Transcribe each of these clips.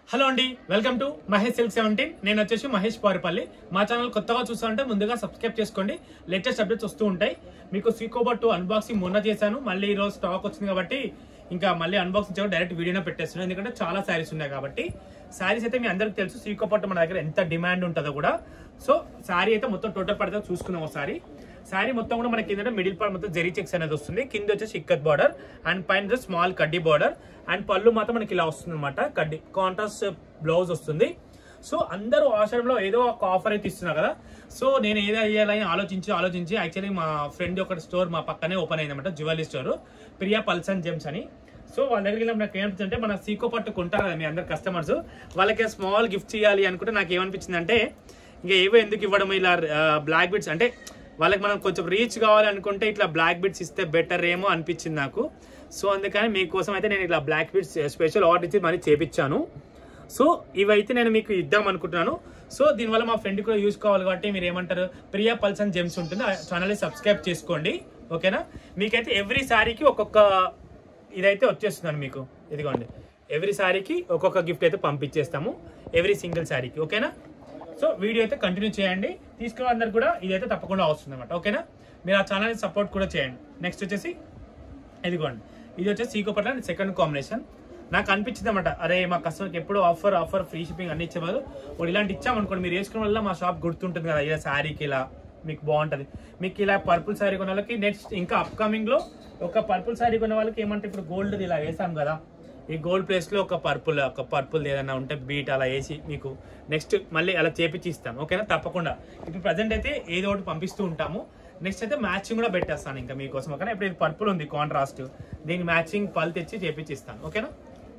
hello అండి welcome to Mahesh silk seventeen నేను వచ్చేసి మహేష్ పారిపల్లి మా ఛానల్ కొత్తగా చూస్తుంటే ముందుగా సబ్స్క్రైబ్ చేసుకోండి లేటెస్ట్ అప్డేట్స్ వస్తూ ఉంటాయి మీకు సీకోబర్ టూ అన్బాక్సింగ్ మొన్న చేశాను మళ్ళీ ఈ రోజు స్టాక్ వచ్చింది కాబట్టి ఇంకా మళ్ళీ అన్బాక్సింగ్ చేయడం డైరెక్ట్ వీడియోనే పెట్టేస్తున్నాను ఎందుకంటే చాలా శారీస్ ఉన్నాయి కాబట్టి శారీస్ అయితే మీ అందరికి తెలుసు సీకోపట్టు మన దగ్గర ఎంత డిమాండ్ ఉంటుందో కూడా సో శారీ అయితే మొత్తం టోటల్ పడితే చూసుకున్నాం ఒకసారి శారీ మొత్తం కూడా మనకి ఏంటంటే మిడిల్ పార్ట్ మొత్తం జెరీ చెక్స్ అనేది వస్తుంది కింద వచ్చేసి ఇక్కత్ బార్డర్ అండ్ పైన స్మాల్ కడ్డీ బార్డర్ అండ్ పళ్ళు మాత్రం మనకి ఇలా వస్తుంది అనమాట కడ్డీ కాంట్రాస్ట్ బ్లౌజ్ వస్తుంది సో అందరూ ఆషాఢంలో ఏదో ఒక ఆఫర్ అయితే ఇస్తున్నారు కదా సో నేను ఏదో అయ్యాలని ఆలోచించి ఆలోచించి యాక్చువల్లీ మా ఫ్రెండ్ ఒక స్టోర్ మా పక్కనే ఓపెన్ అయిందన్నమాట జ్యువెలరీ స్టోర్ ప్రియా పల్సన్ జెమ్స్ అని సో వాళ్ళ దగ్గరికి వెళ్ళినప్పుడు నాకు ఏమనిపించింది అంటే మన సీకో పట్టు కొంటారు కదా మీ అందరు కస్టమర్స్ వాళ్ళకి స్మాల్ గిఫ్ట్ చేయాలి అనుకుంటే నాకు ఏమనిపించింది అంటే ఇంకా ఏవో ఎందుకు ఇవ్వడం ఇలా బ్లాక్ బిట్స్ అంటే వాళ్ళకి మనం కొంచెం రీచ్ కావాలి అనుకుంటే ఇట్లా బ్లాక్ బిట్స్ ఇస్తే బెటర్ ఏమో అనిపించింది నాకు సో అందుకని మీకోసం అయితే నేను ఇట్లా బ్లాక్ బిట్స్ స్పెషల్ ఆర్డర్ ఇచ్చి మరీ చేపించాను సో ఇవైతే నేను మీకు ఇద్దాం అనుకుంటున్నాను సో దీనివల్ల మా ఫ్రెండ్ కూడా యూస్ కావాలి కాబట్టి మీరు ఏమంటారు ప్రియా పల్సన్ జెమ్స్ ఉంటుంది ఆ ఛానల్ని సబ్స్క్రైబ్ చేసుకోండి ఓకేనా మీకైతే ఎవ్రీ శారీకి ఒక్కొక్క ఇదైతే వచ్చేస్తున్నాను మీకు ఇదిగోండి ఎవ్రీ శారీకి ఒక్కొక్క గిఫ్ట్ అయితే పంపించేస్తాము ఎవ్రీ సింగిల్ శారీకి ఓకేనా సో వీడియో అయితే కంటిన్యూ చేయండి తీసుకున్న అందరికి కూడా ఇదైతే తప్పకుండా వస్తుంది అనమాట ఓకేనా మీరు ఆ ఛానల్ని సపోర్ట్ కూడా చేయండి నెక్స్ట్ వచ్చేసి ఇదిగోండి ఇది వచ్చేసి సీకో పట్ల సెకండ్ కాంబినేషన్ నాకు అనిపించింది అనమాట అరే మా కస్టమర్కి ఎప్పుడు ఆఫర్ ఆఫర్ ఫ్రీ షిప్పింగ్ అన్ని ఇచ్చేవారు వాడు ఇలాంటి ఇచ్చామనుకోండి మీరు వేసుకున్న వల్ల మా షాప్ గుర్తుంటుంది కదా ఇలా శారీకి ఇలా మీకు బాగుంటుంది మీకు ఇలా పర్పుల్ శారీ కొన్న వాళ్ళకి నెక్స్ట్ ఇంకా అప్కమింగ్ లో ఒక పర్పుల్ శారీ కొన్న వాళ్ళకి ఏమంటే ఇప్పుడు గోల్డ్ ఇలా వేసాం కదా ఈ గోల్డ్ ప్లేస్ లో ఒక పర్పుల్ ఒక పర్పుల్ ఏదైనా ఉంటే బీట్ అలా వేసి మీకు నెక్స్ట్ మళ్ళీ అలా చేపించి ఇస్తాం ఓకేనా తప్పకుండా ఇప్పుడు ప్రజెంట్ అయితే ఏదో ఒకటి పంపిస్తూ ఉంటాము నెక్స్ట్ అయితే మ్యాచింగ్ కూడా పెట్టేస్తాను ఇంకా మీకోసం ఓకేనా ఇప్పుడు ఇది పర్పుల్ ఉంది కాంట్రాస్ట్ దీనికి మ్యాచింగ్ పల్ తెచ్చి చేపించి ఇస్తాను ఓకేనా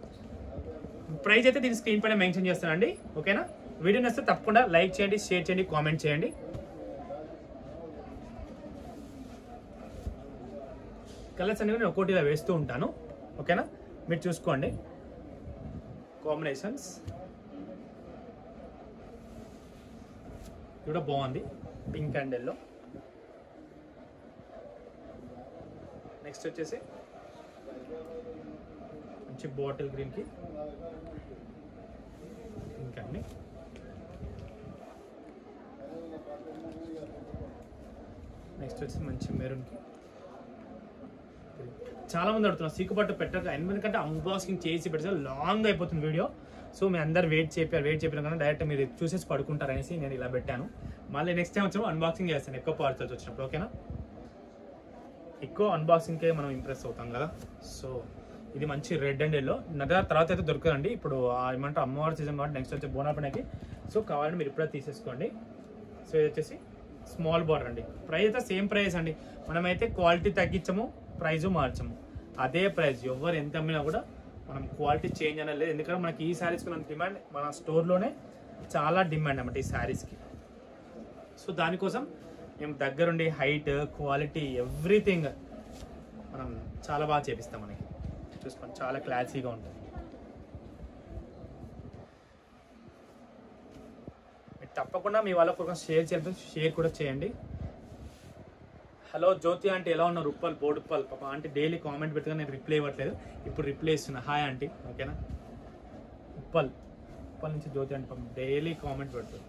ప్రైస్ అయితే దీని స్క్రీన్ పైన మెన్షన్ చేస్తానండి ఓకేనా వీడియో నచ్చితే తప్పకుండా లైక్ చేయండి షేర్ చేయండి కామెంట్ చేయండి కలర్స్ అనేవి నేను ఒక్కోటి ఇలా వేస్తూ ఉంటాను ఓకేనా మీరు చూసుకోండి కాంబినేషన్స్ ఇది కూడా బాగుంది పింక్ అండ్ ఎల్లో నెక్స్ట్ వచ్చేసి మంచి బాటిల్ గ్రీన్కి పింక్ అండి నెక్స్ట్ వచ్చి మంచి మెరూన్కి చాలా మంది అడుగుతున్నారు సీకుపట్టు పెట్టక ఎందుకంటే అన్బాక్సింగ్ చేసి పెడితే లాంగ్ అయిపోతుంది వీడియో సో మీ అందరు వెయిట్ చెప్పారు వెయిట్ చెప్పిన కన్నా డైరెక్ట్ మీరు చూసేసి పడుకుంటారు అనేసి నేను ఇలా పెట్టాను మళ్ళీ నెక్స్ట్ టైం వచ్చినప్పుడు అన్బాక్సింగ్ చేస్తాను ఎక్కువ పార్సల్స్ వచ్చినప్పుడు ఓకేనా ఎక్కువ అన్బాక్సింగ్కే మనం ఇంప్రెస్ అవుతాం కదా సో ఇది మంచి రెడ్ అండ్ ఎల్లో నా దగ్గర తర్వాత అయితే దొరకదండి ఇప్పుడు ఆ ఏమంటారు అమ్మవారి సీజన్ కాబట్టి నెక్స్ట్ వచ్చే బోనా పండుగకి సో కావాలంటే మీరు ఇప్పుడే తీసేసుకోండి సో ఇది వచ్చేసి స్మాల్ బార్డర్ అండి ప్రైస్ అయితే సేమ్ ప్రైస్ అండి మనమైతే క్వాలిటీ తగ్గించము ప్రైస్ మార్చము అదే ప్రైస్ ఎవరు ఎంత అమ్మినా కూడా మనం క్వాలిటీ చేంజ్ అనేది లేదు ఎందుకంటే మనకి ఈ శారీస్కి ఉన్న డిమాండ్ మన స్టోర్లోనే చాలా డిమాండ్ అన్నమాట ఈ శారీస్కి సో దానికోసం మేము దగ్గరుండి హైట్ క్వాలిటీ ఎవ్రీథింగ్ మనం చాలా బాగా చేపిస్తాం మనకి చూసుకోండి చాలా క్లాసీగా ఉంటుంది మీరు తప్పకుండా మీ వాళ్ళ కోసం షేర్ చేయాలి షేర్ కూడా చేయండి హలో జ్యోతి ఆంటీ ఎలా ఉన్నారు ఉప్పల్ బోడుప్పల్ పాప ఆంటీ డైలీ కామెంట్ పెట్టుగా నేను రిప్లై ఇవ్వట్లేదు ఇప్పుడు రిప్లై ఇస్తున్నా హాయ్ ఆంటీ ఓకేనా ఉప్పల్ ఉప్పల్ నుంచి జ్యోతి ఆంటీ పాపం డైలీ కామెంట్ పెడుతుంది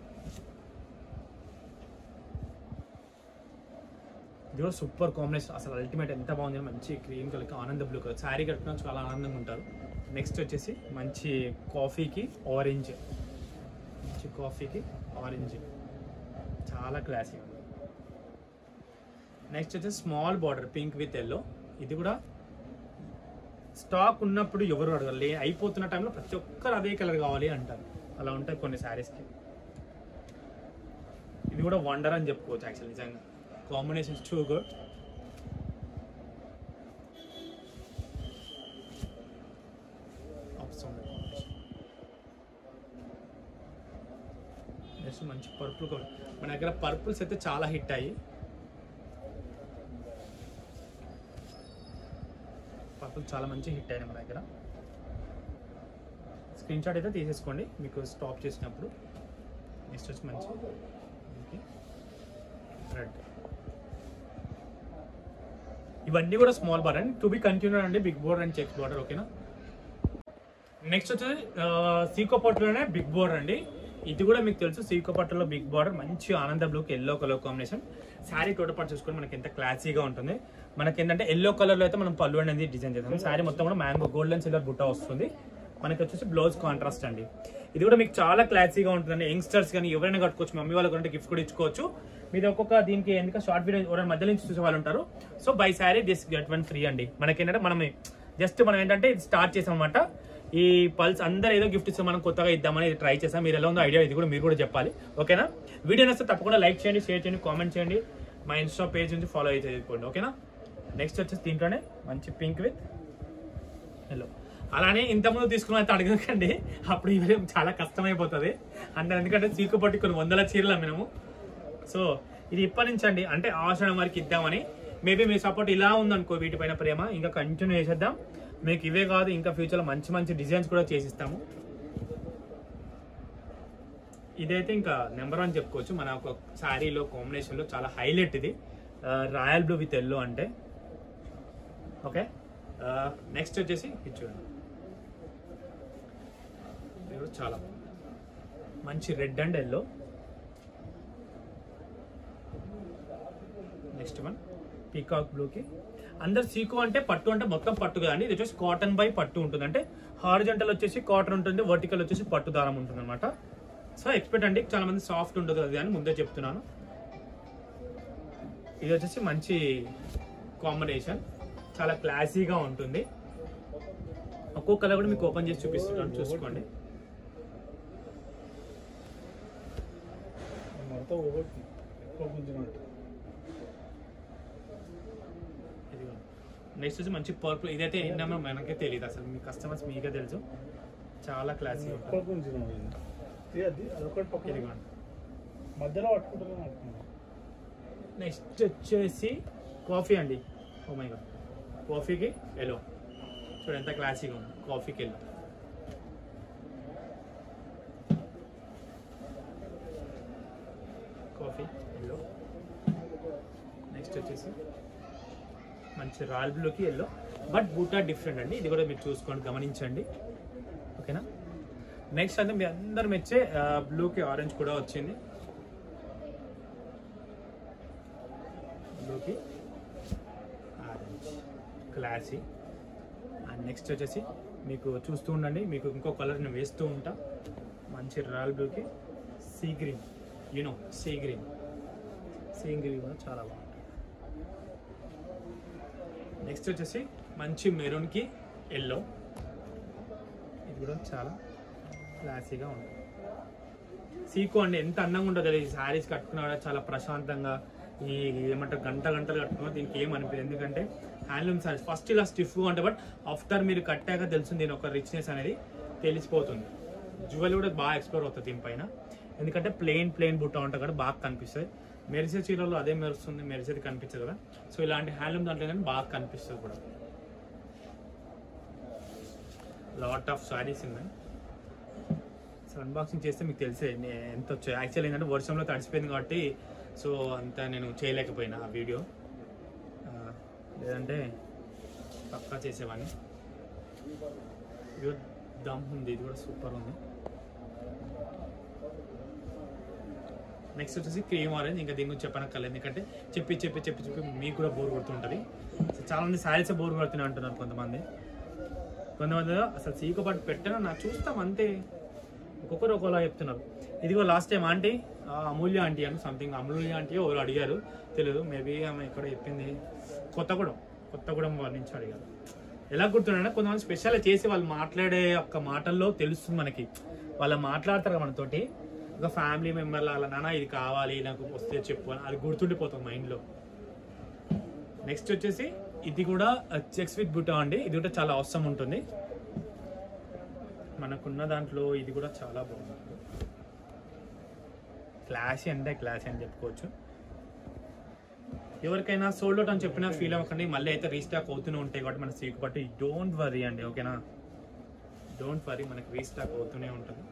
ఇది కూడా సూపర్ కాంబినేషన్ అసలు అల్టిమేట్ ఎంత బాగుంది మంచి క్రీమ్ కలర్ ఆనంద బ్లూ కలర్ శారీ కట్టుకున్న చాలా ఆనందంగా ఉంటారు నెక్స్ట్ వచ్చేసి మంచి కాఫీకి ఆరెంజ్ మంచి కాఫీకి ఆరెంజ్ చాలా క్లాసీ ఉంది నెక్స్ట్ వచ్చేసి small border pink with yellow ఇది కూడా స్టాక్ ఉన్నప్పుడు ఎవరు అడగరు లే అయిపోతున్న టైంలో ప్రతి ఒక్కరు అదే కలర్ కావాలి అంటారు అలా ఉంటాయి కొన్ని శారీస్కి ఇది కూడా వండర్ అని చెప్పుకోవచ్చు యాక్చువల్ నిజంగా కాంబినేషన్స్ టూ గుడ్ నెక్స్ట్ మంచి పర్పుల్ కలర్ మన దగ్గర పర్పుల్స్ అయితే చాలా హిట్ అయ్యి పర్పుల్ చాలా మంచి హిట్ అయినాయి మన దగ్గర స్క్రీన్ షాట్ అయితే తీసేసుకోండి మీకు స్టాప్ చేసినప్పుడు నెక్స్ట్ వచ్చి మంచి రెడ్ ఇవన్నీ కూడా small bar and to be continue అండి big border and checks border ఓకేనా నెక్స్ట్ వచ్చేసి సీకో పట్టులోనే బిగ్ బోర్డర్ అండి ఇది కూడా మీకు తెలుసు సీకో పట్టులో బిగ్ బార్డర్ మంచి ఆనంద బ్లూకి yellow colour combination sari total పాటు చూసుకొని మనకి ఎంత క్లాసీగా ఉంటుంది మనకి ఏంటంటే ఎల్లో కలర్ లో అయితే మనం పళ్ళు అనేది డిజైన్ చేస్తాం శారీ మొత్తం కూడా మ్యాంగో గోల్డ్ అండ్ సిల్వర్ బుట్ట వస్తుంది మనకి వచ్చేసి బ్లౌజ్ కాంట్రాస్ట్ అండి ఇది కూడా మీకు చాలా క్లాసీగా ఉంటుందండి యంగ్స్టర్స్ కానీ ఎవరైనా కట్టుకోవచ్చు మమ్మీ వాళ్ళకి అంటే గిఫ్ట్ కూడా ఇచ్చుకోవచ్చు మీరు ఒక్కొక్క దీనికి ఎందుకంటే షార్ట్ వీడియో ఎవరైనా మధ్య నుంచి చూసే వాళ్ళు ఉంటారు so buy sari this get one free అండి మనకి ఏంటంటే మనం జస్ట్ మనం ఏంటంటే ఇది స్టార్ట్ చేసాం అనమాట ఈ పల్స్ అందరూ ఏదో గిఫ్ట్ ఇస్తే మనం కొత్తగా ఇద్దామని ఇది ట్రై చేసాం మీరు ఎలా ఉందో ఐడియా ఇది కూడా మీరు కూడా చెప్పాలి ఓకేనా వీడియో నచ్చితే తప్పకుండా లైక్ చేయండి షేర్ చేయండి కామెంట్ చేయండి మా ఇన్స్టా పేజ్ నుంచి ఫాలో అయితే చేసుకోండి ఓకేనా నెక్స్ట్ వచ్చేసి దీంట్లోనే మంచి పింక్ విత్ హలో అలానే ఇంతకుముందు తీసుకున్న అయితే అడగకండి అప్పుడు ఇవి చాలా కష్టమైపోతుంది అంటే ఎందుకంటే చీకు పట్టి కొన్ని వందల చీరలు అమ్మినాము సో ఇది ఇప్పటి నుంచి అండి అంటే ఆషాఢం వరకు ఇద్దామని మేబీ మీ సపోర్ట్ ఇలా ఉందనుకో వీటిపైన ప్రేమ ఇంకా కంటిన్యూ చేసేద్దాం మీకు ఇవే కాదు ఇంకా ఫ్యూచర్లో మంచి మంచి డిజైన్స్ కూడా చేసిస్తాము ఇదైతే ఇంకా నెంబర్ వన్ చెప్పుకోవచ్చు మన ఒక శారీలో కాంబినేషన్లో చాలా హైలైట్ ఇది రాయల్ బ్లూ విత్ ఎల్లో అంటే ఓకే నెక్స్ట్ వచ్చేసి ఇది చూడండి ఇది కూడా చాలా మంచి red and yellow next one peacock బ్లూకి అందరు సీకు అంటే పట్టు అంటే మొత్తం పట్టు కదండి ఇది వచ్చేసి కాటన్ బై పట్టు ఉంటుంది అంటే హారిజంటల్ వచ్చేసి కాటన్ ఉంటుంది వర్టికల్ వచ్చేసి పట్టు దారం ఉంటుంది అనమాట సో ఎక్స్పెక్ట్ అండి చాలా మంది సాఫ్ట్ ఉంటుంది అది అని ముందే చెప్తున్నాను ఇది వచ్చేసి మంచి కాంబినేషన్ చాలా క్లాసీగా ఉంటుంది ఒక్కొక్క కలర్ కూడా మీకు ఓపెన్ చేసి చూపిస్తున్నాను చూసుకోండి మొత్తం ఒకటి ఎక్కువ గుంజినట్టు నెక్స్ట్ వచ్చి మంచి పర్పుల్ ఇదైతే ఏంటన్నా మనకే తెలియదు అసలు మీ కస్టమర్స్ మీకే తెలుసు చాలా క్లాసీ ఎక్కువ గుంజినాడు ఇది అది అదొకటి పక్కన ఇదిగోండి మధ్యలో పట్టుకుంటున్నాను అనుకున్నాను నెక్స్ట్ వచ్చేసి కాఫీ అండి ఓ మై గాడ్ కాఫీకి ఎలో చూడు ఎంత క్లాసీగా ఉంది కాఫీకి ఎల్లో కాఫీ ఎల్లో నెక్స్ట్ వచ్చేసి మంచి రాయల్ బ్లూకి ఎల్లో బట్ బూటా డిఫరెంట్ అండి ఇది కూడా మీరు చూసుకోండి గమనించండి ఓకేనా నెక్స్ట్ అంటే మీ అందరు మెచ్చే బ్లూకి ఆరెంజ్ కూడా వచ్చింది బ్లూకి ఆరెంజ్ క్లాసీ అండ్ నెక్స్ట్ వచ్చేసి మీకు చూస్తూ ఉండండి మీకు ఇంకో కలర్ నేను వేస్తూ ఉంటా మంచి రాయల్ బ్లూకి sea green you know sea green sea green కూడా చాలా బాగుంటుంది నెక్స్ట్ వచ్చేసి మంచి మెరూన్కి ఎల్లో ఇది కూడా చాలా క్లాసీగా ఉంటుంది సీకో అండి ఎంత అందంగా ఉంటుందో ఈ శారీస్ కట్టుకున్నా కూడా చాలా ప్రశాంతంగా ఈ ఏమంటారు గంట గంటలు కట్టుకున్నా దీనికి ఏం అనిపించదు ఎందుకంటే హ్యాండ్లూమ్ శారీస్ ఫస్ట్ ఇలా స్టిఫ్గా ఉంటాయి బట్ ఆఫ్టర్ మీరు కట్టాక తెలుస్తుంది దీని ఒక రిచ్నెస్ అనేది తెలిసిపోతుంది జ్యువెల్ కూడా బాగా ఎక్స్ప్లోర్ అవుతుంది దీనిపైన ఎందుకంటే ప్లెయిన్ ప్లెయిన్ బుట్ట ఉంటుంది కూడా బాగా కనిపిస్తుంది మెరిసే చీరలో అదే మెరుస్తుంది మెరిసేది కనిపించదు కదా సో ఇలాంటి హ్యాండ్లూమ్ దాంట్లో కానీ బాగా కనిపిస్తుంది కూడా లాట్ ఆఫ్ సారీస్ ఉన్నాయి సో అన్బాక్సింగ్ చేస్తే మీకు తెలిసే నే- ఎంత వచ్చాయి యాక్చువల్ ఏంటంటే వర్షంలో తడిసిపోయింది కాబట్టి సో అంత నేను చేయలేకపోయినా ఆ వీడియో ఆ, లేదంటే పక్కా చేసేవాడిని ఇది దమ్ ఉంది ఇది కూడా సూపర్ ఉంది నెక్స్ట్ వచ్చేసి క్రీమ్ ఆరెంజ్ ఇంకా దీని గురించి చెప్పనక్కర్లేదు ఎందుకంటే చెప్పి చెప్పి చెప్పి చెప్పి మీకు కూడా బోర్ కొడుతుంటుంది సో చాలా మంది శారీస్ బోర్ కొడుతున్నాయి అంటున్నారు కొంతమంది కొంతమంది అసలు సీక పట్టు పెట్టాను నాకు చూస్తాం అంతే ఒక్కొక్కరు ఒక్కోలా చెప్తున్నారు ఇదిగో లాస్ట్ టైం ఆంటీ ఆ, అమూల్య ఆంటీ అని సంథింగ్ అమూల్య ఆంటీ ఎవరు అడిగారు తెలియదు మేబీ ఆమె ఇక్కడ చెప్పింది కొత్తగూడెం కొత్తగూడెం వారి నుంచి అడిగారు ఎలా గుర్తుండే కొంతమంది స్పెషల్ చేసి వాళ్ళు మాట్లాడే ఒక్క మాటల్లో తెలుస్తుంది మనకి వాళ్ళు మాట్లాడతారు కదా మనతోటి ఒక ఫ్యామిలీ మెంబర్ల అలా నాన్న ఇది కావాలి నాకు వస్తే చెప్పు అని అది గుర్తుండిపోతుంది మైండ్లో నెక్స్ట్ వచ్చేసి ఇది కూడా చెక్స్ విత్ బుటా అండి ఇది కూడా చాలా అవసరం ఉంటుంది మనకున్న దాంట్లో ఇది కూడా చాలా బాగుంది క్లాసీ అంటే క్లాసీ అని చెప్పుకోవచ్చు ఎవరికైనా సోల్డ్ అవుట్ అని చెప్పినా ఫీల్ అవ్వకండి మళ్ళీ అయితే రీస్టాక్ అవుతూనే ఉంటాయి కాబట్టి మన సీకు బట్టి డోంట్ వరీ అండి ఓకేనా డోంట్ వరీ మనకి రీస్టాక్ అవుతూనే ఉంటుంది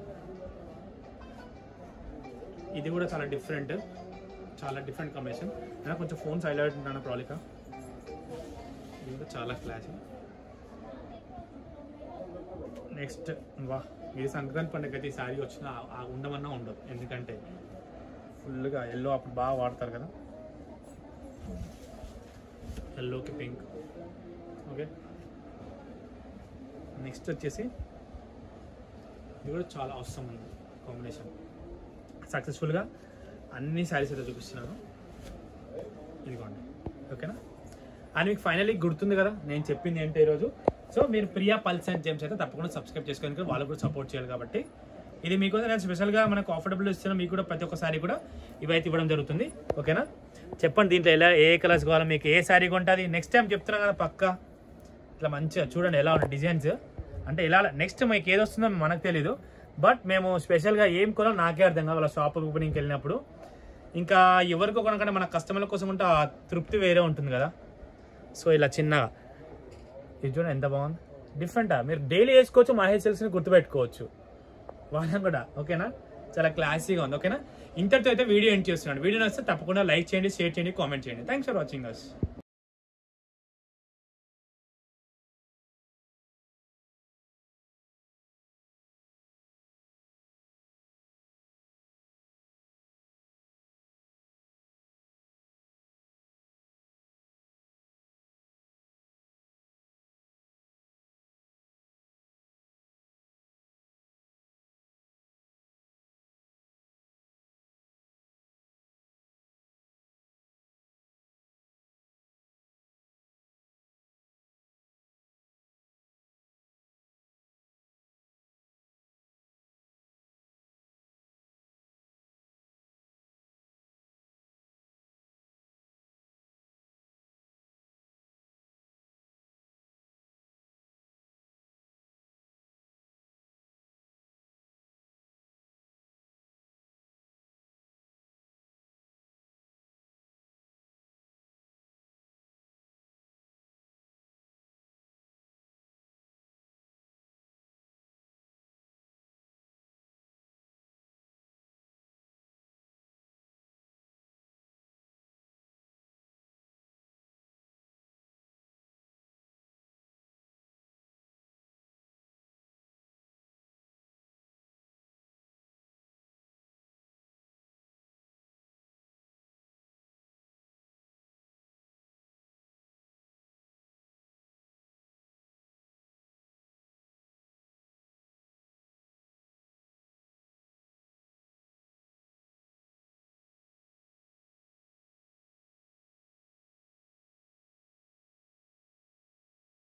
ఇది కూడా చాలా డిఫరెంట్ చాలా డిఫరెంట్ కాంబినేషన్ అయినా కొంచెం ఫోన్స్ హైలైట్ ఉంటాను ప్రాలిక ఇది కూడా చాలా క్లాస్ నెక్స్ట్ వా ఇది సంక్రాంతి పండుగ అయితే ఈ శారీ వచ్చిన ఆ- ఆ ఉండమన్నా ఉండదు ఎందుకంటే ఫుల్గా ఎల్లో అప్పుడు బాగా వాడతారు కదా ఎల్లోకి పింక్ ఓకే నెక్స్ట్ వచ్చేసి ఇది కూడా చాలా అవసరం ఉంది కాంబినేషన్ సక్సెస్ఫుల్గా అన్ని శారీస్ అయితే చూపిస్తున్నాను ఇదిగోండి ఓకేనా అండ్ మీకు ఫైనల్లీ గుర్తుంది కదా నేను చెప్పింది ఏంటో ఈరోజు సో మీరు ప్రియా పల్స్ అండ్ జేమ్స్ అయితే తప్పకుండా సబ్స్క్రైబ్ చేసుకోండి వాళ్ళు కూడా సపోర్ట్ చేయాలి కాబట్టి ఇది మీకు నేను స్పెషల్గా మనకు ఆఫర్డబుల్ ఇస్తున్న మీకు కూడా ప్రతి ఒక్కసారి కూడా ఇవైతే ఇవ్వడం జరుగుతుంది ఓకేనా చెప్పండి దీంట్లో ఎలా ఏ కలర్స్ కావాలో మీకు ఏ శారీ కొంటుంది నెక్స్ట్ టైం చెప్తున్నా కదా పక్కా ఇట్లా మంచిగా చూడండి ఎలా ఉన్నాయి డిజైన్స్ అంటే ఇలా నెక్స్ట్ మీకు ఏది వస్తుందో మనకు తెలీదు బట్ మేము స్పెషల్గా ఏం కొనాలో నాకే అర్థం కాదు వాళ్ళ షాప్ ఓపెనింగ్కి వెళ్ళినప్పుడు ఇంకా ఎవరికో కొనకంటే మన కస్టమర్ల కోసం ఉంటే ఆ తృప్తి వేరే ఉంటుంది కదా సో ఇలా చిన్నగా ఇది చూడండి ఎంత బాగుంది డిఫరెంటా మీరు డైలీ వేసుకోవచ్చు మహేష్ సెల్స్ని గుర్తుపెట్టుకోవచ్చు వాళ్ళని కూడా ఓకేనా చాలా క్లాసీగా ఉంది ఓకేనా ఇంతటితో అయితే వీడియో ఎండ్ చేస్తున్నాడు వీడియో నచ్చితే తప్పకుండా లైక్ చేయండి షేర్ చేయండి కామెంట్ చేయండి థ్యాంక్స్ ఫర్ వాచింగ్ అస్